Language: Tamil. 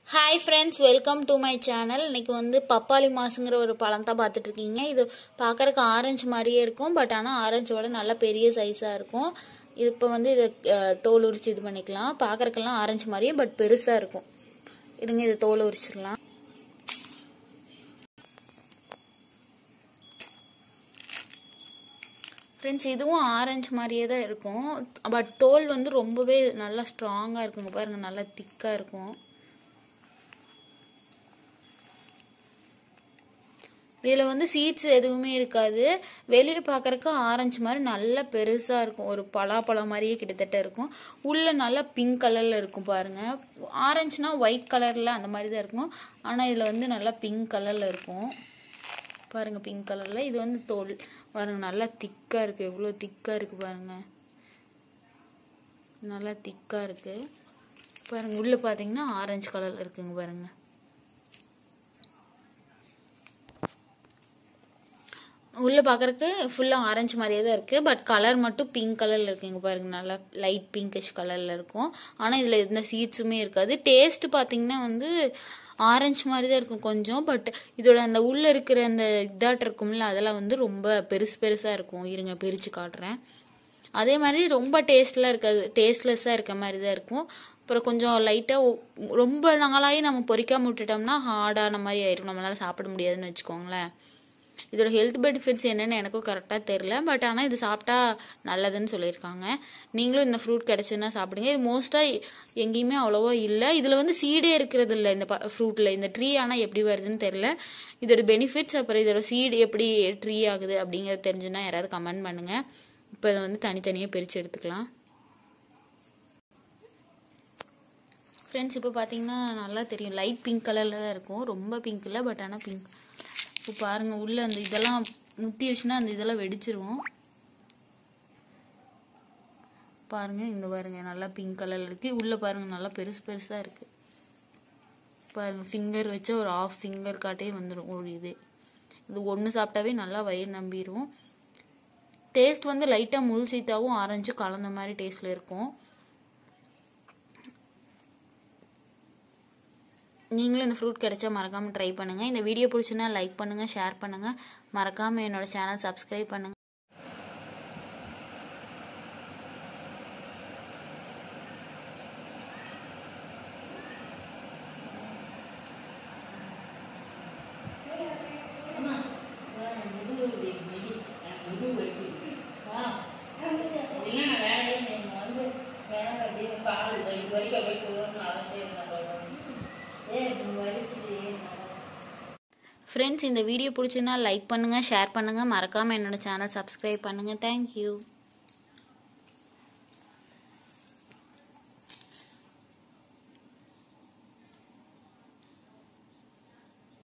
hi friends welcome to my channel இன்னைக்கு வந்து பப்பாளி மாசுங்கிற ஒரு பழம் தான் பார்த்துட்டு இருக்கீங்க இது பார்க்கறக்கு ஆரஞ்சு மாதிரியே இருக்கும் பட் ஆனால் ஆரஞ்சோட நல்ல பெரிய சைஸாக இருக்கும் இது இப்போ வந்து இதை அஹ், தோல் உரிச்சு இது பண்ணிக்கலாம் பார்க்கறக்கெல்லாம் ஆரஞ்சு மாதிரியே பட் பெருசாக இருக்கும் இருங்க இதை தோல் உரிச்சிடலாம் ஃப்ரெண்ட்ஸ் இதுவும் ஆரஞ்சு மாதிரியே தான் இருக்கும் பட் தோல் வந்து ரொம்பவே நல்லா ஸ்ட்ராங்காக இருக்குங்க பாருங்க நல்லா திக்காக இருக்கும் இதில் வந்து சீட்ஸ் எதுவுமே இருக்காது வெளியே பார்க்கறக்கு ஆரஞ்சு மாதிரி நல்லா பெருசாக இருக்கும் ஒரு பலாப்பழம் மாதிரியே கிட்டத்தட்ட இருக்கும் உள்ள நல்லா பிங்க் கலரில் இருக்கும் பாருங்க ஆரஞ்சுனா ஒயிட் கலரில் அந்த மாதிரி தான் இருக்கும் ஆனால் இதில் வந்து நல்லா பிங்க் கலரில் இருக்கும் பாருங்க பிங்க் கலரில் இது வந்து தோல் பாருங்க நல்லா திக்காக இருக்குது எவ்வளோ திக்காக இருக்குது பாருங்க நல்லா திக்காக இருக்குது பாருங்க உள்ளே பார்த்தீங்கன்னா ஆரஞ்சு கலரில் இருக்குங்க பாருங்க உள்ள பார்க்கறக்கு ஃபுல்லாக ஆரஞ்சு மாதிரியே தான் இருக்குது பட் கலர் மட்டும் பிங்க் கலரில் இருக்குங்க பாருங்க நல்லா லைட் பிங்கிஷ் கலரில் இருக்கும் ஆனால் இதில் எந்த சீட்ஸுமே இருக்காது டேஸ்ட் பார்த்தீங்கன்னா வந்து ஆரஞ்சு மாதிரி தான் இருக்கும் கொஞ்சம் பட் இதோட அந்த உள்ளே இருக்கிற அந்த இதாட்டம் இருக்கும்ல அதெல்லாம் வந்து ரொம்ப பெருசு பெருசாக இருக்கும் இருங்க பிரித்து காட்டுறேன் அதே மாதிரி ரொம்ப டேஸ்ட்லாம் இருக்காது டேஸ்ட்லெஸ்ஸாக இருக்க மாதிரி தான் இருக்கும் அப்புறம் கொஞ்சம் லைட்டாக ரொம்ப நாளாகி நம்ம பொரிக்காம விட்டுட்டோம்னா ஹார்டான மாதிரி ஆயிரும் நம்மளால சாப்பிட முடியாதுன்னு வச்சுக்கோங்களேன் இதோட ஹெல்த் பெனிஃபிட்ஸ் என்னன்னு எனக்கும் கரெக்டாக தெரில பட் ஆனால் இது சாப்பிட்டா நல்லதுன்னு சொல்லியிருக்காங்க நீங்களும் இந்த ஃப்ரூட் கிடச்சுன்னா சாப்பிடுங்க இது மோஸ்ட்டாக எங்கேயுமே அவ்வளோவா இல்லை இதில் வந்து சீடே இருக்கிறது இல்லை இந்த ஃப்ரூட்டில் இந்த ட்ரீ ஆனால் எப்படி வருதுன்னு தெரில இதோட பெனிஃபிட்ஸ் அப்புறம் இதோட சீடு எப்படி ட்ரீ ஆகுது அப்படிங்கிறது தெரிஞ்சுன்னா யாராவது கமெண்ட் பண்ணுங்கள் இப்போ இதை வந்து தனித்தனியாக பிரித்து எடுத்துக்கலாம் ஃப்ரெண்ட்ஸ் இப்போ பார்த்தீங்கன்னா நல்லா தெரியும் லைட் பிங்க் கலரில் தான் இருக்கும் ரொம்ப பிங்க் இல்லை பட் ஆனால் பிங்க் இப்போ பாருங்க உள்ள அந்த இதெல்லாம் முத்திருச்சுன்னா அந்த இதெல்லாம் வெடிச்சிரும் பாருங்க இங்க பாருங்க நல்லா பிங்க் கலர்ல இருக்கு உள்ள பாருங்க நல்லா பெருசு பெருசா இருக்கு பாருங்க ஃபிங்கர் வச்சா ஒரு ஆஃப் ஃபிங்கர் காட்டே வந்துடும் ஒரு இது இது ஒன்று சாப்பிட்டாவே நல்லா வயிறு நம்பிரும் டேஸ்ட் வந்து லைட்டாக முள் சீத்தாவும் ஆரஞ்சும் கலந்த மாதிரி டேஸ்ட்ல இருக்கும் நீங்களும் இந்த ஃப்ரூட் கிடைச்சா மறக்காம ட்ரை பண்ணுங்க இந்த வீடியோ பிடிச்சுன்னா லைக் பண்ணுங்க ஷேர் பண்ணுங்க மறக்காம என்னோட சேனல் சப்ஸ்கிரைப் பண்ணுங்க ஃப்ரெண்ட்ஸ் இந்த வீடியோ பிடிச்சுன்னா லைக் பண்ணுங்க ஷேர் பண்ணுங்க மறக்காம என்னோட சேனல் சப்ஸ்கிரைப் பண்ணுங்க தேங்க்யூ